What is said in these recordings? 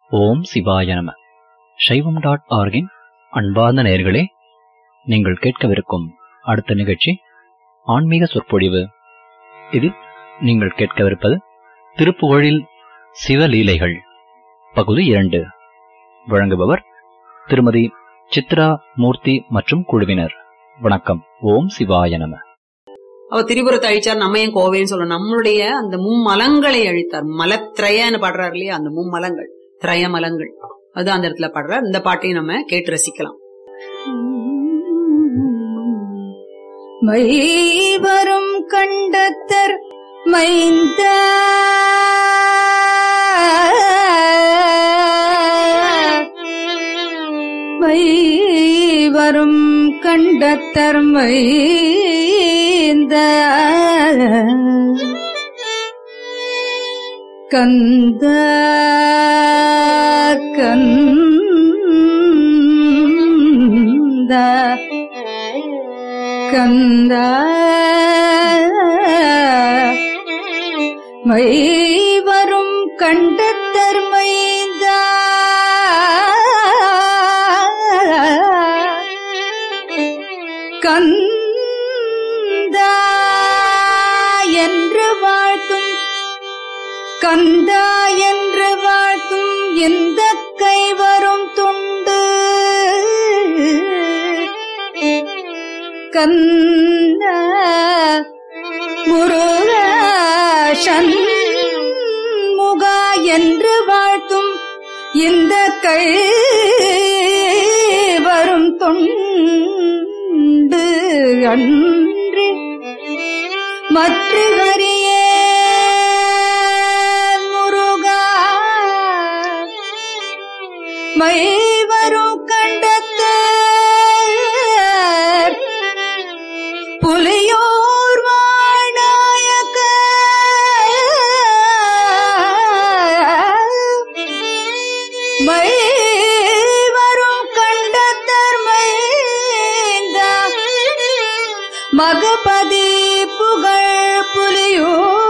ஓம் சிவாய நம சைவம் டாட் ஆர்கின் அன்பார்ந்த நேயர்களே நீங்கள் கேட்கவிருக்கும் அடுத்த நிகழ்ச்சி ஆன்மீக சொற்பொழிவு இதில் நீங்கள் கேட்கவிருப்பது திருப்புகழில் சிவலீலைகள் பகுதி இரண்டு வழங்குபவர் திருமதி சித்ரா மூர்த்தி மற்றும் குழுவினர் வணக்கம் ஓம் சிவாய நம அவர் திரிபுரத்தை அழிச்சார் நம்ம ஏன் கோவைன்னு சொல்லணும் நம்மளுடைய அந்த மும்மலங்களை அழித்தார் மலத்திரயன்னு பாடுறாரு இல்லையா அந்த மும்மலங்கள் திரய மலங்கள் அது அந்த இடத்துல பாடுறார் இந்த பாட்டையும் நம்ம கேட்டு ரசிக்கலாம் மை வரும் கண்டத்தர் மைந்த மை வரும் கண்டத்தர் மைந்த கந்த கந்த கந்த மை வரும் கண்டத்தர் மைந்த கந்தா என்று வாழ்த்தும் கந்தா என்று வாழ்த்தும் எந்த கைவரும் துண்டு கந்த முருகன் முகா என்று வாழ்த்தும் இந்த கை வரும் தொண்டு அன்று மற்ற வரியே முருகா மை வரும் கண்டத்து புலியோர் வாழாயக்க மை வரும் கண்டத்தர் மைந்த மகபதி புகழ் புலியோ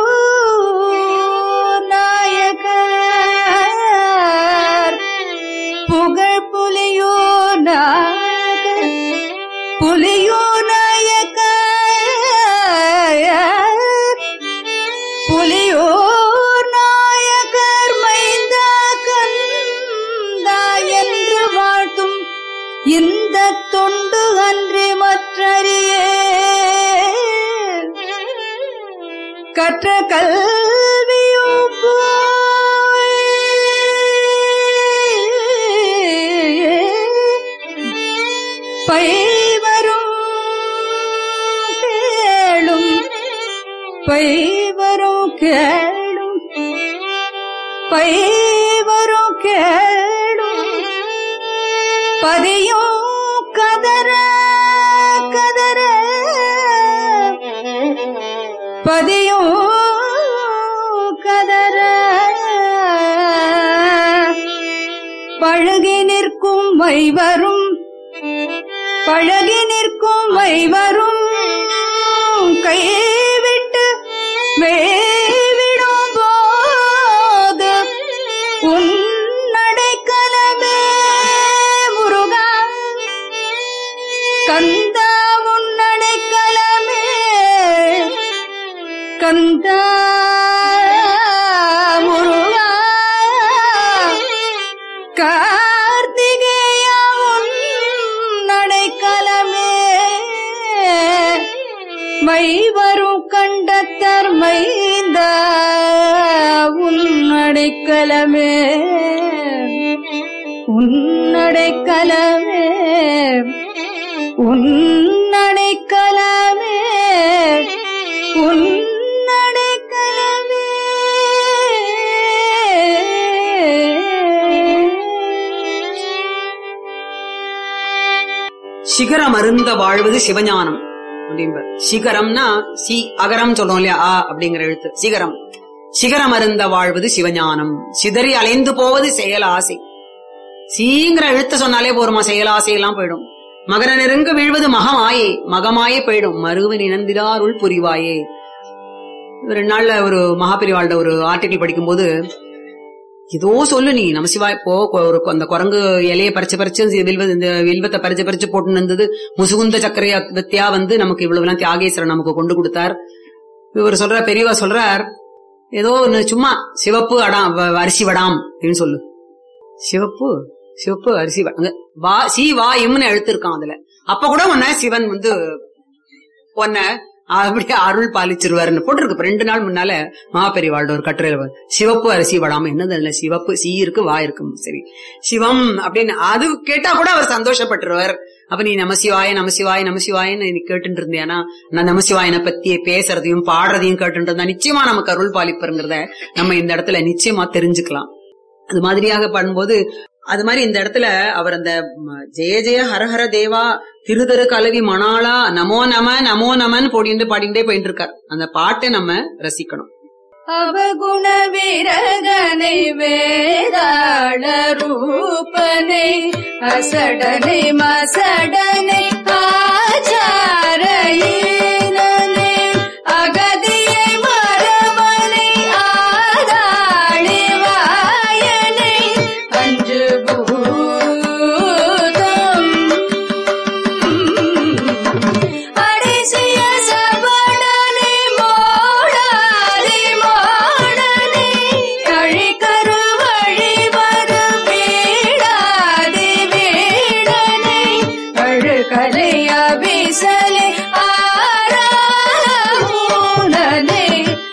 நாயகர் புகழ் புலியோ நாயகர் புலியோ நாயகர் புலியோ நாயகர் மைந்தா கந்தா என்று வாழ்த்தும் இந்த தொண்டு அன்றி மற்றறியே கற்ற கல்வியோ பைவரும் கேளும் பைவரும் கேளும் பைவரும் கேளும் பதியும் கதற கதற பதியும் கதற பழகி நிற்கும் வைவரும் பழகி நிற்கும் வைவரும் கைவிட்டு மேவிடும் போது உன்னடைக்கலமே முருகா கந்தா உன்னடைக்கலமே கந்தா முருகா கார்த்திகேயா உன்னடைக்கலமே மை வரும் கண்டத்தர் மைந்த உன்னடைக்கலமே உன்னடைக்கலமே உன்னடைக்கலமே உன்னடைக்கலமே சிகரம் அருந்த வாழ்வது சிவஞானம் அப்படிம்பார் சிகரம்னா சி அகரம் சொல்றோம் இல்லையா ஆ அப்படிங்கிற எழுத்து சிகரம் சிகரம் அருந்த வாழ்வது சிவஞானம் சிதறி அலைந்து போவது செயல் ஆசை சீங்கிற எழுத்து சொன்னாலே போருமா செயல் ஆசையெல்லாம் போயிடும் மகர நெருங்க வீழ்வது மகமாயே மகமாயே போயிடும் மருவு நினந்திராருள் புரிவாயே ரெண்டு நாள்ல ஒரு மகாபிரிவாள்ட ஒரு ஆர்டிகிள் படிக்கும்போது இதோ சொல்லு நீ நமசிவாய் போ கொ- ஒரு கொ- அந்த குரங்கு இலையை பறிச்சு பறிச்சு இந்த வில்வ இந்த வில்வத்தை பறிச்சு பறிச்சு போட்டு இருந்தது முசுகுந்த சக்கரவர்த்தியா வந்து நமக்கு இவ்வளவுலாம் தியாகேஸ்வரன் நமக்கு கொண்டு கொடுத்தார் இவர் சொல்றார் பெரியவா சொல்றார் ஏதோ ஒண்ணு சும்மா சிவப்பு அடாம் வ- அரிசி வடாம் அப்படின்னு சொல்லு சிவப்பு சிவப்பு அரிசி வ- அங்க வா சி வா இம்னு எழுத்திருக்கான் அதுல அப்ப கூட உன்ன சிவன் வந்து உன்னை அப்படியே அருள் பாலிச்சிருவாருன்னு போட்டிருக்கு இப்ப ரெண்டு நாள் முன்னால மகாபெரிவாழ்ட ஒரு கட்டுரையில வ- சிவப்பு அரிசி வடாம என்னது அதுல சிவப்பு சி இருக்கு வா இருக்கு சரி சிவம் அப்படின்னு அது கேட்டா கூட அவர் சந்தோஷப்பட்டுருவார் அப்ப நீ நமசிவாய நமசிவாய நமசிவாயன்னு நீ கேட்டுட்டு இருந்தியானா நான் நமசிவாயனை பத்தி பேசுறதையும் பாடுறதையும் கேட்டுட்டு இருந்தா நிச்சயமா நமக்கு அருள் பாலிப்பருங்கிறத நம்ம இந்த இடத்துல நிச்சயமா தெரிஞ்சுக்கலாம் அது மாதிரியாக பண்ணும்போது அது மாதிரி இந்த இடத்துல அவர் அந்த ம, ஜெய ஜெய ஹரஹர தேவா திருதரு கலவி மணாளா நமோ நம நமோ நமன் போடிண்டு பாடிண்டே போயிட்டு இருக்கார் அந்த பாட்டை நம்ம ரசிக்கணும் அவகுண வீரகனை வேதாள ரூபனை அசடனை மசடனை ஆச்சார ஈனனை அகதியை மரமனை ஆதாளி வாயனை அஞ்சு பூதம் அடிசிய சபடனை மோடாதி மோடனை கழிகரு வழி வரு வீடாதி வீடனை அழுகலை அபிசலை ஆராமூனனை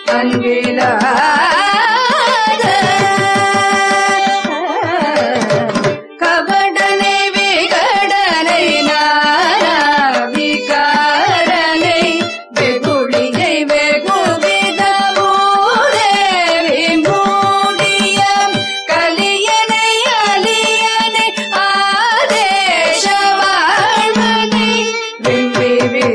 அன்பிலாத கபடனை விகடனை நாராவிகாரனை வெகுளியை வெகுவித மூதேவி மூடிய கலியனை அலியனை ஆதேச வாழ்வனை விம்பி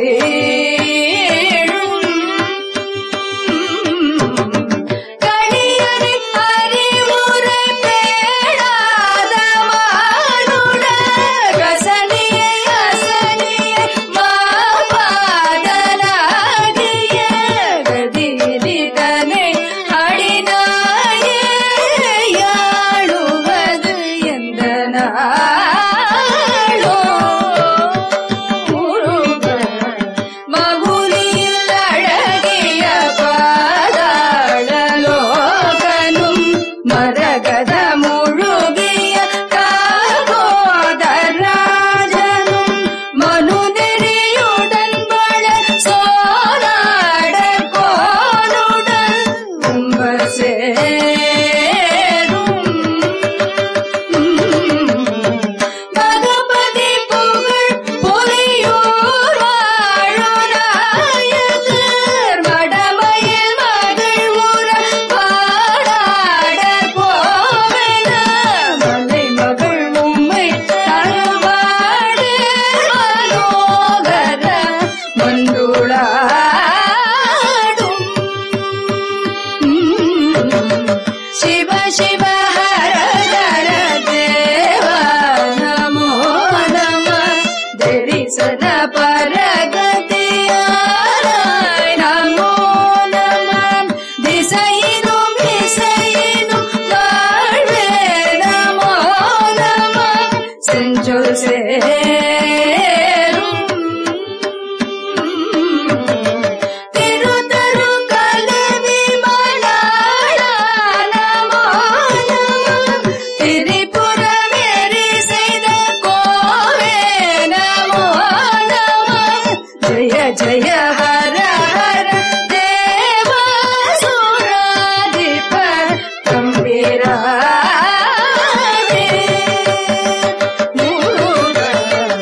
வீழும் கணியனை அறிவுரை பேடாத மானுட ரசனியை அசனியை மாபாதனாகிய கதிரிதனை அடினாயே யாழுவது எந்த நாளோ மகுலியில் அழகிய பாதாளலோகனும் மரகத முழுகிய காகோதராஜனும் மனுநெறியுடன் பழ சோனாட கோனுடன் கும்ப சேரும் பகபதி புகழ் பொலியூர் வாழுநாயகர் வடமயில் மகள் உற பாடாடர் போவென மலை மகள் உம்மை தருவாடு மனோகர மன்றுளாடும் சிவ சிவ ஹர ஹர தேவ நமோ நம தரிசன பரகதியாராய் நமோ நம திசையினும் இசையினும் வாழ்வே நமோ நம செஞ்சொல் சேரும் திருத்தரு கலவி மணாளா நமோ நம திரிபுரமேறி செய்த கோவே நமோ நம ஜய ஜய ஹர ஹர தேவ சுராதிப கம்பீராவே முருக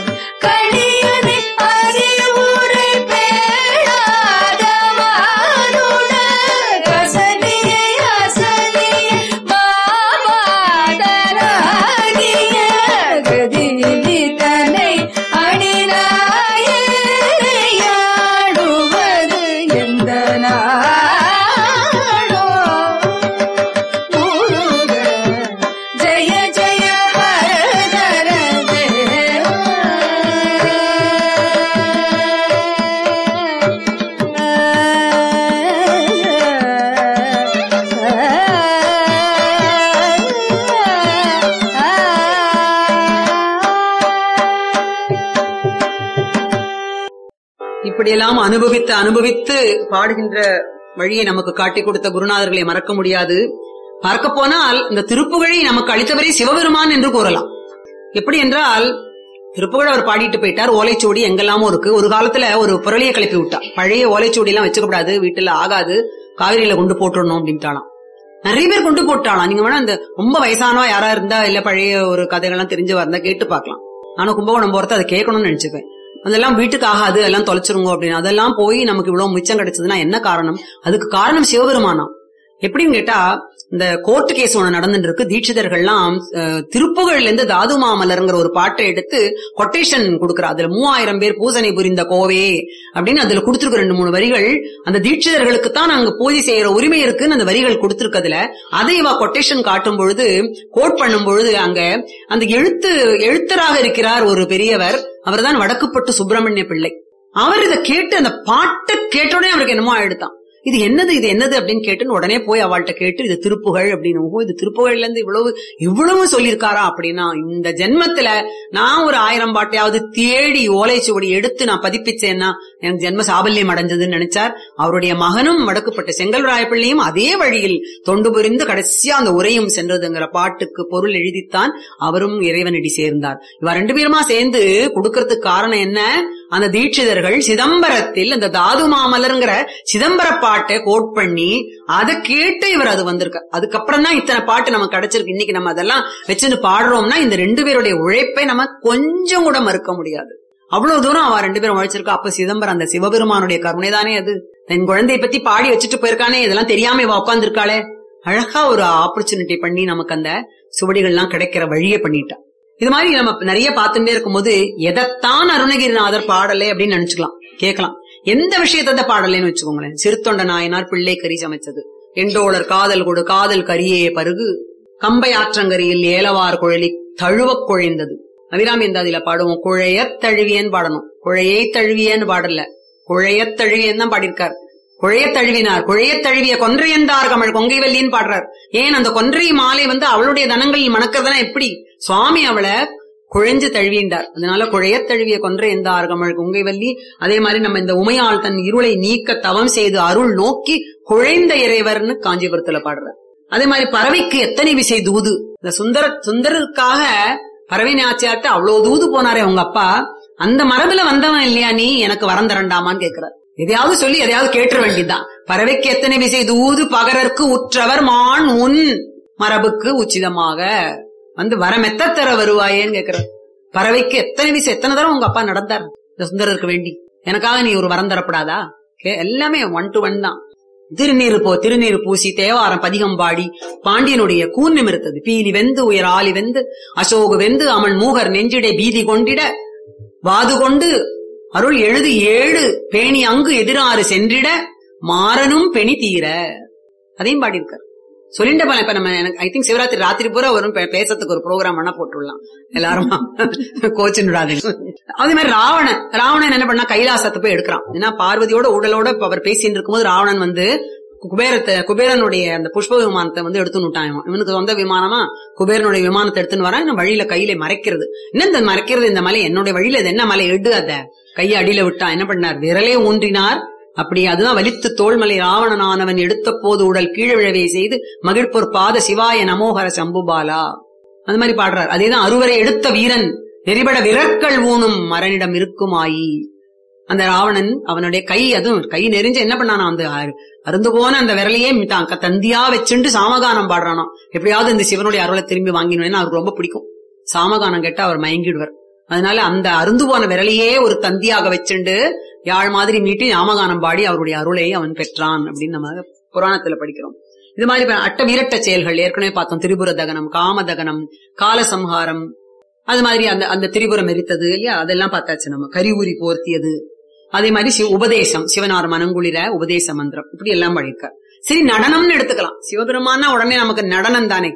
இப்படியெல்லாம் அனுபவித்து அனுபவித்து பாடுகின்ற வழியை நமக்கு காட்டி கொடுத்த குருநாதர்களை மறக்க முடியாது பார்க்க போனால் இந்த திருப்புகழை நமக்கு அளித்தவரே சிவபெருமான் என்று கூறலாம் எப்படி என்றால் திருப்புகழ் அவர் பாடிட்டு போயிட்டார் ஓலைச்சுவடி எங்கெல்லாமோ இருக்கு ஒரு காலத்துல ஒரு புரளியை கிளப்பி விட்டா பழைய ஓலைச்சுவடி எல்லாம் வச்சுக்க கூடாது வீட்டுல ஆகாது காவிரியில கொண்டு போட்டுடணும் அப்படின்ட்டாலாம் நிறைய பேர் கொண்டு போட்டாலாம் நீங்க வேணா அந்த ரொம்ப வயசானவா யாரா இருந்தா இல்ல பழைய ஒரு கதைகள்லாம் தெரிஞ்சு இருந்தா கேட்டு பார்க்கலாம் ஆனா கும்பகோணம் போறது அதை கேட்கணும்னு நினைச்சுப்பேன் அதெல்லாம் வீட்டுக்கு ஆகாது எல்லாம் தொலைச்சிருங்க அப்படின்னு அதெல்லாம் போய் நமக்கு இவ்வளவு மிச்சம் கிடைச்சதுன்னா என்ன காரணம் அதுக்கு காரணம் சிவபெருமானம் எப்படின்னு கேட்டா இந்த கோர்ட்டு கேஸ் ஒண்ணு நடந்துட்டு இருக்கு தீட்சிதர்கள்லாம் அஹ், திருப்புகழ்ல இருந்து தாது மாமலர்ங்கிற ஒரு பாட்டை எடுத்து கொட்டேஷன் கொடுக்குறா அதுல மூவாயிரம் பேர் பூசனை புரிந்த கோவே அப்படின்னு அதுல கொடுத்திருக்க ரெண்டு மூணு வரிகள் அந்த தீட்சிதர்களுக்கு தான் நாங்க பூஜை செய்யற உரிமை இருக்குன்னு அந்த வரிகள் கொடுத்திருக்கதுல அதை இவ கொட்டேஷன் காட்டும் பொழுது கோட் பண்ணும் பொழுது அங்க அந்த எழுத்து எழுத்தராக இருக்கிறார் ஒரு பெரியவர் அவர்தான் வடக்குப்பட்டு சுப்பிரமணிய பிள்ளை அவர் இதை கேட்டு அந்த பாட்டை கேட்டோடனே அவருக்கு என்னமோ ஆயிடுதான் இது என்னது இது என்னது அப்படின்னு கேட்டுன்னு உடனே போய் அவள்கிட்ட கேட்டு இது திருப்புகழ் அப்படின்னு ஓ இது திருப்புகழ்ல இருந்து இவ்வளவு இவ்வளவு சொல்லியிருக்காரா அப்படின்னா இந்த ஜென்மத்துல நான் ஒரு ஆயிரம் பாட்டையாவது தேடி ஓலைச்சுவடி எடுத்து நான் பதிப்பிச்சேன்னா எனக்கு ஜென்ம சாபல்யம் அடைஞ்சதுன்னு நினைச்சார் அவருடைய மகனும் வடக்குப்பட்ட செங்கல்ராய பிள்ளையும் அதே வழியில் தொண்டு புரிந்து கடைசியா அந்த உரையும் சென்றதுங்கிற பாட்டுக்கு பொருள் எழுதித்தான் அவரும் இறைவனடி சேர்ந்தார் இவ ரெண்டு பேருமா சேர்ந்து கொடுக்கறதுக்கு காரணம் என்ன அந்த தீட்சிதர்கள் சிதம்பரத்தில் அந்த தாது மாமலருங்கிற சிதம்பர பாட்டை கோட் பண்ணி அதை கேட்டு இவர் அது வந்திருக்க அதுக்கப்புறம் தான் இத்தனை பாட்டு நமக்கு கிடைச்சிருக்கு இன்னைக்கு நம்ம அதெல்லாம் வச்சுன்னு பாடுறோம்னா இந்த ரெண்டு பேருடைய உழைப்பை நம்ம கொஞ்சம் கூட மறுக்க முடியாது அவ்வளவு தூரம் அவ ரெண்டு பேரும் உழைச்சிருக்கா அப்ப சிதம்பரம் அந்த சிவபெருமானுடைய கருணை தானே அது தன் குழந்தையை பத்தி பாடி வச்சுட்டு போயிருக்கானே இதெல்லாம் தெரியாம இவ உட்காந்துருக்காளே அழகா ஒரு ஆப்பர்ச்சுனிட்டி பண்ணி நமக்கு அந்த சுவடிகள்லாம் கிடைக்கிற வழியை பண்ணிட்டா இது மாதிரி நம்ம நிறைய பார்த்துட்டே இருக்கும்போது எதைத்தான் அருணகிரிநாதர் பாடலை அப்படின்னு நினைச்சுக்கலாம் கேட்கலாம் எந்த விஷயத்த பாடலைன்னு வச்சுக்கோங்களேன் சிறுத்தொண்ட நாயனார் பிள்ளை கறி சமைச்சது எண்டோளர் காதல் கொடு காதல் கரியே பருகு கம்பை ஆற்றங்கரியில் ஏலவார் குழலி தழுவக் குழைந்தது அபிராமி இருந்தாதில பாடுவோம் குழையத் தழுவியன்னு பாடணும் குழையை தழுவியன்னு பாடல குழையத் தழுவியன்னு தான் பாடியிருக்கார் குழையத் தழுவினார் குழையத் தழுவிய கொன்றையந்தார் கமல் கொங்கை வல்லின்னு பாடுறார் ஏன் அந்த கொன்றை மாலை வந்து அவளுடைய தனங்களில் மணக்கிறதுனா எப்படி சுவாமி அவளை குழைஞ்சு தழுவிண்டார் அதனால குழையத் தழுவிய கொன்றை எந்தார் கமல் கொங்கை வல்லி அதே மாதிரி நம்ம இந்த உமையாள் தன் இருளை நீக்க தவம் செய்து அருள் நோக்கி குழைந்த இறைவர்னு காஞ்சிபுரத்துல பாடுறார் அதே மாதிரி பறவைக்கு எத்தனை விசை தூது இந்த சுந்தர சுந்தரருக்காக பறவை நாச்சியார்ட்ட அவ்வளவு தூது போனாரே உங்க அப்பா அந்த மரபுல வந்தவன் இல்லையா நீ எனக்கு வரம் தரண்டாமான்னு கேக்குறார் எதையாவது சொல்லி எதையாவது கேட்டுற வேண்டியதுதான் பறவைக்கு எத்தனை விசை தூது பகரற்கு உற்றவர் மான் உன் மரபுக்கு உச்சிதமாக வந்து வரமெத்த தர வருவாயேன்னு கேக்குறார் பறவைக்கு எத்தனை விசை எத்தனை தரம் உங்க அப்பா நடந்தார் இந்த சுந்தரருக்கு வேண்டி எனக்காக நீ ஒரு வரம் தரப்படாதா கே- எல்லாமே ஒன் டு ஒன் தான் திருநீரு போ திருநீரு பூசி தேவாரம் பதிகம் பாடி பாண்டியனுடைய கூன் நிமிர்த்தது பீலி வெந்து உயர் ஆலி வெந்து அசோகு வெந்து அவன் மூகர் நெஞ்சிடை பீதி கொண்டிட வாது கொண்டு அருள் எழுது ஏழு பேணி அங்கு எதிராறு சென்றிட மாறனும் பெணி தீர அதையும் பாடியிருக்கார் சொல்லிண்ட போல இப்ப நம்ம எனக்கு ஐ திங்க் சிவராத்திரி ராத்திரி பூரா வரும் பே- பேசறதுக்கு ஒரு ப்ரோக்ராம் வேணா போட்டுடலாம் எல்லாரும் கோச்சுடாதீங்க அதே மாதிரி ராவணன் ராவணன் என்ன பண்ணா கைலாசத்தை போய் எடுக்கிறான் ஏன்னா பார்வதியோட உடலோட இப்ப அவர் பேசிட்டு இருக்கும்போது ராவணன் வந்து குபேரத்தை குபேரனுடைய அந்த புஷ்ப விமானத்தை வந்து எடுத்துன்னு விட்டான் இவன். இவனுக்கு சொந்த விமானமா குபேரனுடைய விமானத்தை எடுத்துன்னு வரான் இன்னும் வழியில கையில மறைக்கிறது என்ன இந்த மறைக்கிறது இந்த மலை என்னுடைய வழியில இது என்ன மலை எடு அத கையை அடியில விட்டான் என்ன பண்ணார் விரலே ஊன்றினார் அப்படி அதுதான் வலித்து தோள்மலை ராவணனானவன் எடுத்த போது உடல் கீழ் விழவே செய்து மகிழ்ப்பொர் பாத சிவாய நமோகர சம்புபாலா அந்த மாதிரி பாடுறார் அதேதான் அறுவரை எடுத்த வீரன் நெறிபட விரற்கள் ஊனும் மரனிடம் இருக்குமாயி அந்த ராவணன் அவனுடைய கை அதுவும் கை நெறிஞ்சு என்ன பண்ணானா அந்த அரு- அருந்து போன அந்த விரலையே தான் க- தந்தியா வச்சுண்டு சாமகானம் பாடுறானாம் எப்படியாவது இந்த சிவனுடைய அருளை திரும்பி வாங்கினேன்னு அவருக்கு ரொம்ப பிடிக்கும் சாமகானம் கேட்டா அவர் மயங்கிடுவார் அதனால அந்த அருந்து போன விரலையே ஒரு தந்தியாக வச்சுண்டு யாழ் மாதிரி மீட்டி நாமகானம் பாடி அவருடைய அருளை அவன் பெற்றான் அப்படின்னு நம்ம புராணத்துல படிக்கிறோம் இது மாதிரி இப்ப அட்ட வீரட்ட செயல்கள் ஏற்கனவே பார்த்தோம் திரிபுர தகனம் காம தகனம் காலசம்ஹாரம் அது மாதிரி அந்த அந்த திரிபுரம் எரித்தது இல்லையா அதெல்லாம் பார்த்தாச்சு நம்ம கரிவுரி போர்த்தியது அதே மாதிரி சிவ உபதேசம் சிவனார் மனங்குளிர உபதேச மந்திரம் இப்படி எல்லாம் படிக்க சரி நடனம்னு எடுத்துக்கலாம் சிவபெருமான்னா உடனே நமக்கு நடனம் தானே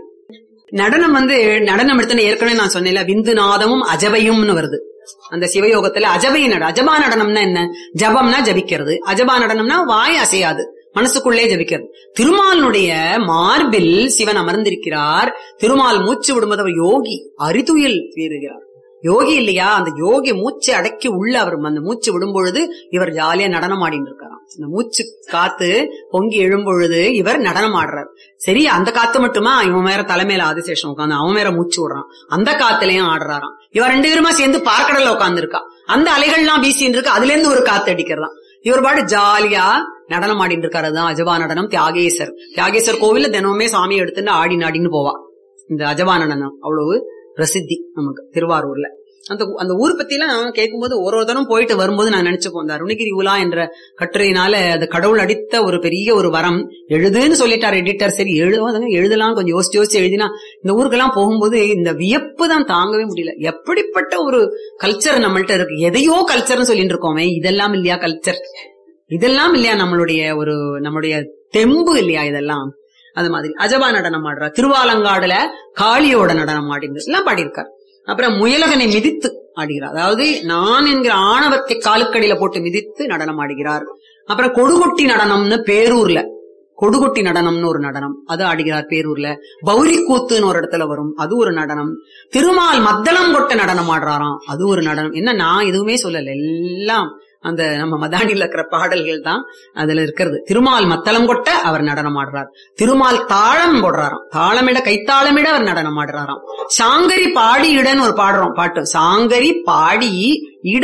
நடனம் வந்து நடனம் எடுத்துன்னு ஏற்கனவே நான் சொன்னேன்ல விந்து நாதமும் அஜபையும்னு வருது அந்த சிவயோகத்துல அஜபை நட அஜபா நடனம்னா என்ன ஜபம்னா ஜபிக்கிறது அஜபா நடனம்னா வாய் அசையாது மனசுக்குள்ளே ஜபிக்கிறது திருமாலினுடைய மார்பில் சிவன் அமர்ந்திருக்கிறார் திருமால் மூச்சு விடும்போது அவர் யோகி அரிதுயில் வீறுகிறார் யோகி இல்லையா அந்த யோகி மூச்சை அடக்கி உள்ள அவர் அந்த மூச்சு விடும் பொழுது இவர் ஜாலியா நடனம் ஆடிட்டு இருக்காராம் இந்த மூச்சு காத்து பொங்கி எழும் பொழுது இவர் நடனம் ஆடுறார் சரி அந்த காத்து மட்டுமா இவன் வேற தலைமையில ஆதிசேஷன் உட்காந்து அவன் வேற மூச்சு விடுறான் அந்த காத்துலயும் ஆடுறாராம் இவன் ரெண்டு பேருமா சேர்ந்து பார்க்கடல உட்கார்ந்து இருக்கா அந்த அலைகள்லாம் வீசின்னு இருக்கு அதுல இருந்து ஒரு காத்து அடிக்கிறதாம் இவர் பாடு ஜாலியா நடனம் ஆடிட்டு இருக்காரு அதுதான் அஜபா நடனம் தியாகேசர் தியாகேசர் கோவில்ல தினமுமே சாமி எடுத்துட்டு ஆடி நாடின்னு போவா இந்த அஜபா நடனம் அவ்வளவு பிரசித்தி நமக்கு திருவாரூர்ல அந்த ஊ- அந்த ஊர் பத்தி எல்லாம் கேட்கும்போது ஒரு ஒரு தரம் போயிட்டு வரும்போது நான் நினைச்சுப்போம் இந்த அருணகிரி உலா என்ற கட்டுரையினால அது கடவுள் அடித்த ஒரு பெரிய ஒரு வரம் எழுதுன்னு சொல்லிட்டார் எடிட்டர் சரி எழுதுவாங்க எழுதலாம் கொஞ்சம் யோசிச்சு யோசிச்சு எழுதினா இந்த ஊருக்கெல்லாம் போகும்போது இந்த வியப்பு தான் தாங்கவே முடியல எப்படிப்பட்ட ஒரு கல்ச்சர் நம்மள்ட்ட இருக்கு எதையோ கல்ச்சர்னு சொல்லிட்டு இருக்கோமே இதெல்லாம் இல்லையா கல்ச்சர் இதெல்லாம் இல்லையா நம்மளுடைய ஒரு நம்மளுடைய தெம்பு இல்லையா இதெல்லாம் அது மாதிரி அஜபா நடனம் ஆடுறார் திருவாலங்காடுல காளியோட நடனம் ஆடிந்து எல்லாம் பாடியிருக்கார் அப்புறம் முயலகனை மிதித்து ஆடுகிறார் அதாவது நான் என்கிற ஆணவத்தை காலுக்கடியில போட்டு மிதித்து நடனம் ஆடுகிறார் அப்புறம் கொடுகொட்டி நடனம்னு பேரூர்ல கொடுகொட்டி நடனம்னு ஒரு நடனம் அது ஆடுகிறார் பேரூர்ல பௌரி கூத்துன்னு ஒரு இடத்துல வரும் அது ஒரு நடனம் திருமால் மத்தளம் கொட்ட நடனம் ஆடுறாராம் அது ஒரு நடனம் என்ன நான் எதுவுமே சொல்லல எல்லாம் அந்த நம்ம மதானில இருக்கிற பாடல்கள் தான் அதுல இருக்கிறது திருமால் மத்தளம் கொட்ட அவர் நடனம் ஆடுறார் திருமால் தாளம் போடுறாராம் தாளமிட கைத்தாளமிட அவர் நடனம் ஆடுறாராம் சாங்கரி பாடி இடன்னு ஒரு பாடுறோம் பாட்டு சாங்கரி பாடி இட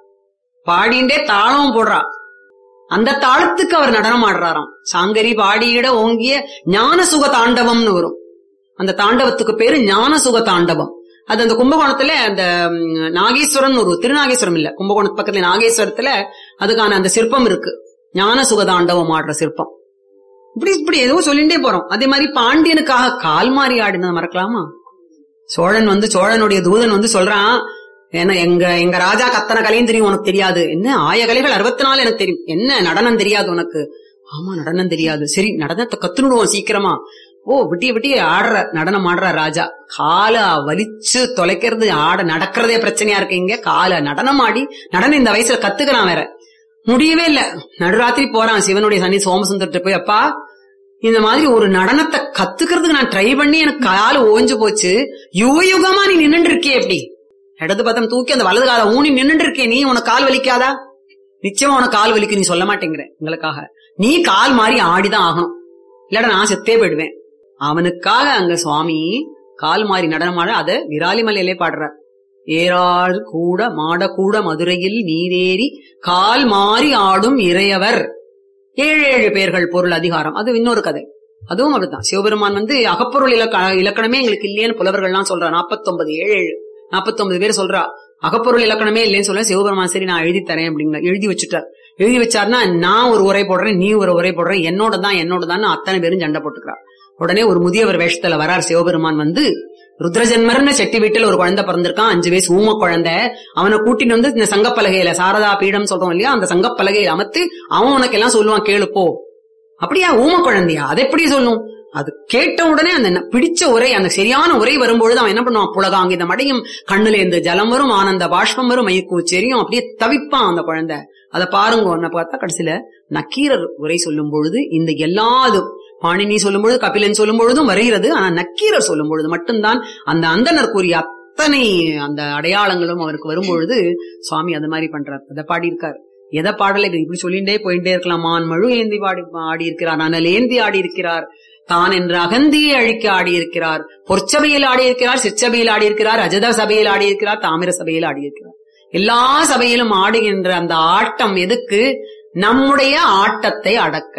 பாடிண்டே தாளம் போடுறா அந்த தாளத்துக்கு அவர் நடனம் ஆடுறாராம் சாங்கரி பாடியிட ஓங்கிய ஞான சுக தாண்டவம்னு வரும் அந்த தாண்டவத்துக்கு பேரு ஞான சுக தாண்டவம் அது அந்த கும்பகோணத்துல அந்த ம், நாகேஸ்வரன் ஒரு திருநாகேஸ்வரம் இல்ல கும்பகோணத்து பக்கத்துல நாகேஸ்வரத்துல அதுக்கான அந்த சிற்பம் இருக்கு ஞான சுக தாண்டவம் ஆடுற சிற்பம் இப்படி இப்படி ஏதோ சொல்லிட்டே போறோம் அதே மாதிரி பாண்டியனுக்காக கால் மாறி ஆடினதை மறக்கலாமா சோழன் வந்து சோழனுடைய தூதன் வந்து சொல்றான் என்ன எங்க எங்க ராஜா கத்தன கலையும் தெரியும் உனக்கு தெரியாது என்ன ஆய கலைகள் அறுபத்தி நாலு எனக்கு தெரியும் என்ன நடனம் தெரியாது உனக்கு ஆமா நடனம் தெரியாது சரி நடனத்தை கத்துனுடுவோம் சீக்கிரமா ஓ விட்டிய விட்டிய ஆடுற நடனம் ஆடுற ராஜா காலை வலிச்சு தொலைக்கிறது ஆட நடக்கிறதே பிரச்சனையா இருக்கு இங்க காலை நடனம் ஆடி நடனம் இந்த வயசுல கத்துக்கிறான் வேற முடியவே இல்ல நடுராத்திரி போறான் சிவனுடைய சனி சோமசுந்தர்ட்ட போய் அப்பா இந்த மாதிரி ஒரு நடனத்தை கத்துக்கிறதுக்கு நான் ட்ரை பண்ணி எனக்கு கால் ஓஞ்சு போச்சு யுக யுகமா நீ நின்னுட்டு இருக்கியே எப்படி இடது பத்தம் தூக்கி அந்த வலது காலை ஊனி நின்னுட்டு இருக்கே நீ உனக்கு கால் வலிக்காதா நிச்சயமா உனக்கு கால் வலிக்கு நீ சொல்ல மாட்டேங்கிற எங்களுக்காக நீ கால் மாறி ஆடிதான் ஆகணும் இல்லடா நான் செத்தே போயிடுவேன் அவனுக்காக அங்க சுவாமி கால் மாறி நடனமாட அத விராலிமலையிலே பாடுறார் ஏறாறு கூட மாடக்கூட மதுரையில் நீரேறி கால் மாறி ஆடும் இறையவர் ஏழு ஏழு பேர்கள் பொருள் அதிகாரம் அது இன்னொரு கதை அதுவும் அப்படித்தான் சிவபெருமான் வந்து அகப்பொருள் இலக்க இலக்கணமே எங்களுக்கு இல்லையேன்னு புலவர்கள்லாம் சொல்றா நாற்பத்தொன்பது ஏழு ஏழு நாற்பத்தொன்பது பேர் சொல்றா அகப்பொருள் இலக்கணமே இல்லைன்னு சொல்ல சிவபெருமான் சரி நான் எழுதி தரேன் அப்படிங்கிற எழுதி வச்சுட்டார் எழுதி வச்சாருன்னா நான் ஒரு உரை போடுறேன் நீ ஒரு உரை போடுற என்னோட தான் என்னோட தான் அத்தனை பேரும் சண்டை போட்டுக்கிறா உடனே ஒரு முதியவர் வேஷத்துல வரார் சிவபெருமான் வந்து ருத்ரஜன்மர்னு செட்டி வீட்டுல ஒரு குழந்தை பிறந்திருக்கான் அஞ்சு வயசு ஊம குழந்தை அவனை கூட்டிட்டு வந்து இந்த சங்கப்பலகையில சாரதா பீடம் சொல்றோம் இல்லையா அந்த சங்கப்பலகையில அமர்த்து அவன் உனக்கு எல்லாம் சொல்லுவான் கேளு போ அப்படியா ஊம குழந்தையா அதை எப்படி சொல்லும் அது கேட்ட உடனே அந்த ந- பிடிச்ச உரை அந்த சரியான உரை வரும்பொழுது அவன் என்ன பண்ணுவான் புலகாங்க இந்த மடையும் கண்ணுல இருந்து ஜலம் வரும் ஆனந்த பாஷ்பம் வரும் மயக்கு செரியும் அப்படியே தவிப்பான் அந்த குழந்தை அதை பாருங்க உன்னை பார்த்தா கடைசியில நக்கீரர் உரை சொல்லும் பொழுது இந்த எல்லாதும் பாணினி சொல்லும் பொழுது கபிலன் சொல்லும் பொழுதும் வருகிறது ஆனா நக்கீரர் சொல்லும் பொழுது மட்டும்தான் அந்த அந்தனர் கூறிய அத்தனை அந்த அடையாளங்களும் அவருக்கு வரும்பொழுது சுவாமி அது மாதிரி பண்றார் அதை பாடியிருக்கார் எதை பாடலை இப்படி சொல்லிண்டே போயிட்டே இருக்கலாம் மான் மழு ஏந்தி பாடி ஆடி இருக்கிறார் அனல் ஏந்தி ஆடி இருக்கிறார் தான் என்ற அகந்தியை அழிக்க ஆடியிருக்கிறார் பொற்சபையில் ஆடியிருக்கிறார் சிற்சபையில் ஆடியிருக்கிறார் அஜத சபையில் ஆடியிருக்கிறார் தாமிர சபையில் ஆடியிருக்கிறார் எல்லா சபையிலும் ஆடுகின்ற அந்த ஆட்டம் எதுக்கு நம்முடைய ஆட்டத்தை அடக்க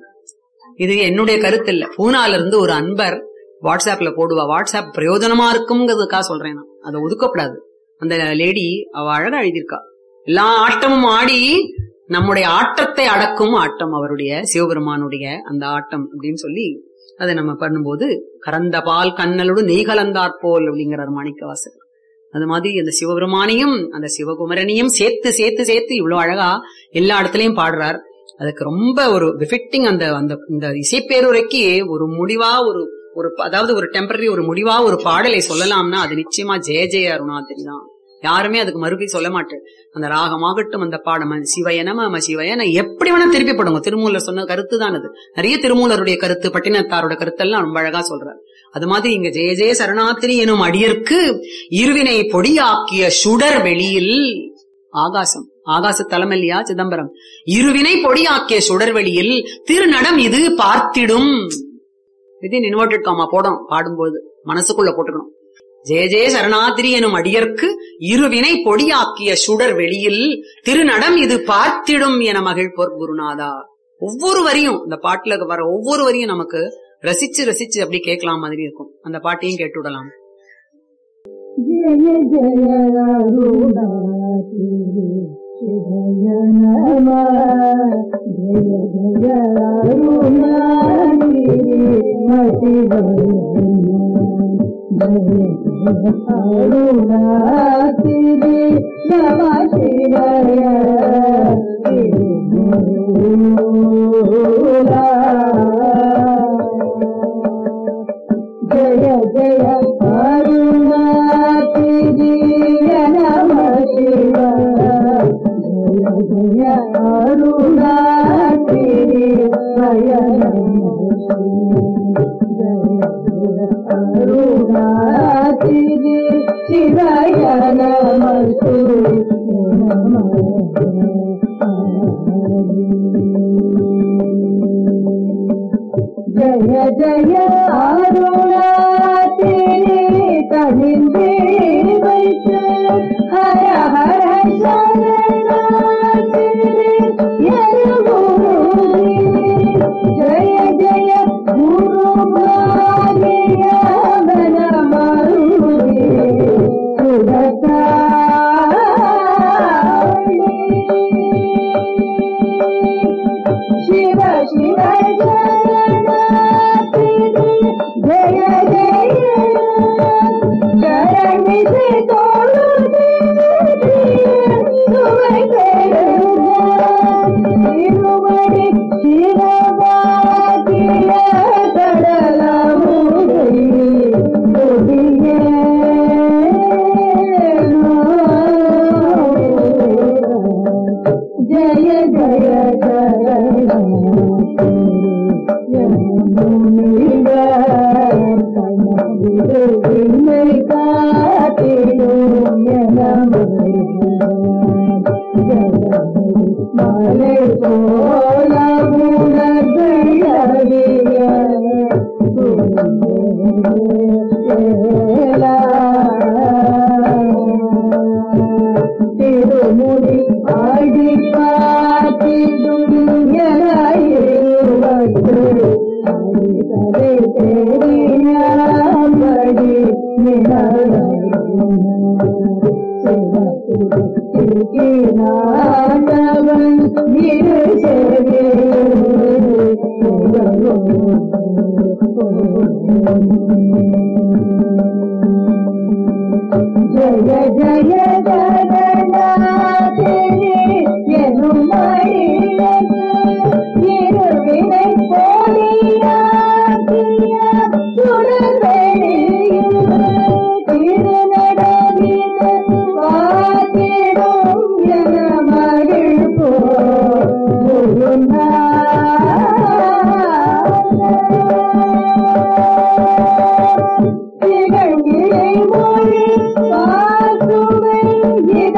இது என்னுடைய கருத்து இல்ல பூனால இருந்து ஒரு அன்பர் வாட்ஸ்அப்ல போடுவா வாட்ஸ்அப் பிரயோஜனமா இருக்குங்கிறதுக்காக சொல்றேன் நான் அதை ஒதுக்கப்படாது அந்த லேடி அவ அழகா எழுதியிருக்கா எல்லா ஆட்டமும் ஆடி நம்முடைய ஆட்டத்தை அடக்கும் ஆட்டம் அவருடைய சிவபெருமானுடைய அந்த ஆட்டம் அப்படின்னு சொல்லி அதை நம்ம பண்ணும்போது கறந்த பால் கண்ணலோடு நெய் கலந்தாற் போல் அப்படிங்கிறார் மாணிக்கவாசகர் அது மாதிரி அந்த சிவபெருமானையும் அந்த சிவகுமரனையும் சேர்த்து சேர்த்து சேர்த்து இவ்வளவு அழகா எல்லா இடத்துலயும் பாடுறார் அதுக்கு ரொம்ப ஒரு விஃபிட்டிங் அந்த அந்த இந்த இசைப்பேருரைக்கு ஒரு முடிவா ஒரு ஒரு அதாவது ஒரு டெம்பரரி ஒரு முடிவா ஒரு பாடலை சொல்லலாம்னா அது நிச்சயமா ஜெய ஜெய அருணாதிரி தான் யாருமே அதுக்கு மறுபடி சொல்ல மாட்டேன் அந்த ராகமாகட்டும் அந்த பாடம் சிவயனம அம சிவயன எப்படி வேணா திருப்பி படுங்க திருமூலர் சொன்ன கருத்து தான் அது நிறைய திருமூலருடைய கருத்து பட்டினத்தாரோட கருத்தெல்லாம் ரொம்ப அழகா சொல்றார் அது மாதிரி இங்க ஜெய ஜெய சரணாத்திரி எனும் அடியர்க்கு இருவினை பொடியாக்கிய சுடர் வெளியில் ஆகாசம் ஆகாச தலம் இல்லையா சிதம்பரம் இருவினை பொடியாக்கிய சுடர்வெளியில் திருநடம் இது பார்த்திடும் இது இன்வெர்டட் காமா போடும் பாடும்போது மனசுக்குள்ள போட்டுக்கணும் ஜெய ஜெய சரணாதிரி எனும் அடியர்க்கு இருவினை பொடியாக்கிய சுடர் வெளியில் திருநடம் இது பார்த்திடும் என மகிழ்போர் குருநாதா ஒவ்வொரு வரியும் இந்த பாட்டுல வர ஒவ்வொரு வரியும் நமக்கு ரசிச்சு ரசிச்சு அப்படி கேட்கலாம் மாதிரி இருக்கும் அந்த பாட்டையும் கேட்டு விடலாம் ஜய ஜய அருணாதி சிவய நம ஜய ஜய அருணாதி மசிவய ஜய ஜய அருணாதி நம சிவய ஜய ஜய அருணாதிரி நம சிவ ஜய ஜய அருணாதிரி ஜய அருணாதிரி சிவய நம ஜய ஜய அருணாதிரி தனிந்தே வைத்து ஹர ஹர சரணாதிரி எருகுருதி ஜய ஜய குரு பாகிய மன மருதி சுடத்தாளி ಶಿವ ಶಿವ ಜಯ ಜಯ ಶರಣಿಸಿ ತೋಳು ತಿರುವಡಿ ಶಿರವಾಗಿಯ ಕಡಲ ಜಯ ಜಯ மலை போல திருமுடி ஆடி பார்த்திடும் அடித்ததை தெரியாமடி நாடவன் இரு ஜய ஜய ஜகநாதே எனும் மணியது இருவினை போடியாக்கிய சுடர்வெளியில் திருநடவிதன் வாத்திடும் என மகிழ்போ குருநாத திகழ்கிளை மொழி வாசுவை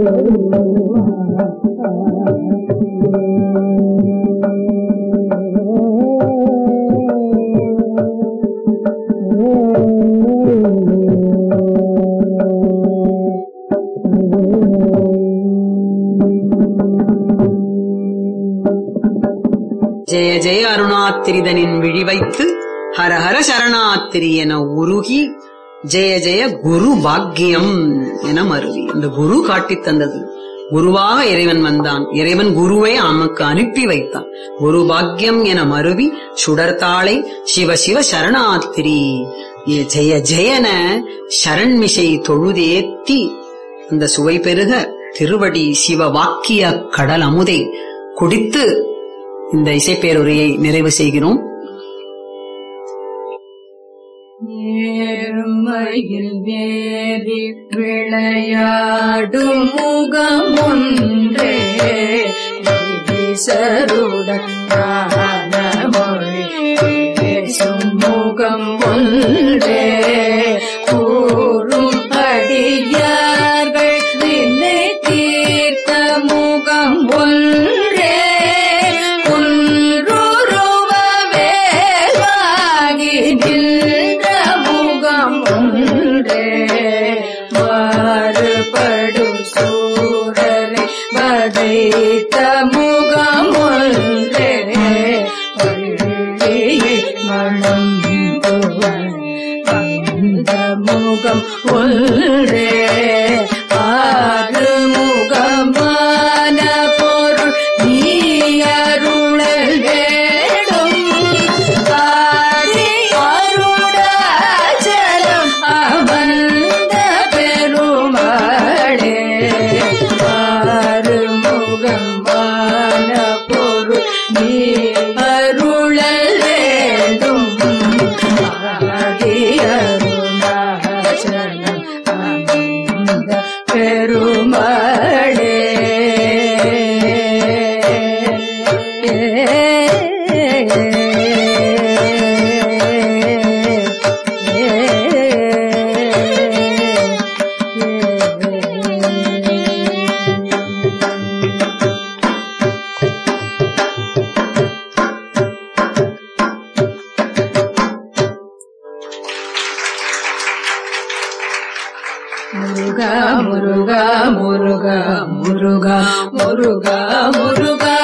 ஜெய ஜெய அருணாத்திரிதனின் விழி வைத்து ஹர ஹர சரணாத்திரி என உருகி ஜெய ஜெய குரு பாக்கியம் என மருவி இந்த குரு காட்டித் தந்தது குருவாக இறைவன் வந்தான் இறைவன் குருவை நமக்கு அனுப்பி வைத்தான் குரு பாக்கியம் என மருவி சுடர்தாளை சிவ சிவ சரணாத்திரி ஏ ஜெய ஜெயன சரண்மிசை தொழுதேத்தி அந்த சுவை பெருக திருவடி சிவ வாக்கிய கடல் அமுதை குடித்து இந்த இசைப்பேருரையை நிறைவு செய்கிறோம் நேர்மையில் வேறி விளையாடும் முகம் ஒன்றே ஈசருடன் மொழி பேசும் முகம் ஒன்றே கூறும் அடியார்கள் நிலை தீர்த்த முகம் ஒன்றே குன்றுருவ வேலாகி நின்ற முகம் ஒன்றே மாறுபடும் சூரரை வதைத்த முகம் ஒன்றே வள்ளியை மணம் வந்த முகம் ஒன்றே ஆறு முகமான பொருள் நீ அருளல் வேடும் ஆடி அருடாச்சலம் அமர்ந்த பெருமாளே ஆறு முகமான பொருள் நீ அருளல் வேண்டும் ஆடி அருணாச்சலம் அமர்ந்த பெருமாளே முருகா முருகா முருகா முருகா முருகா முருகா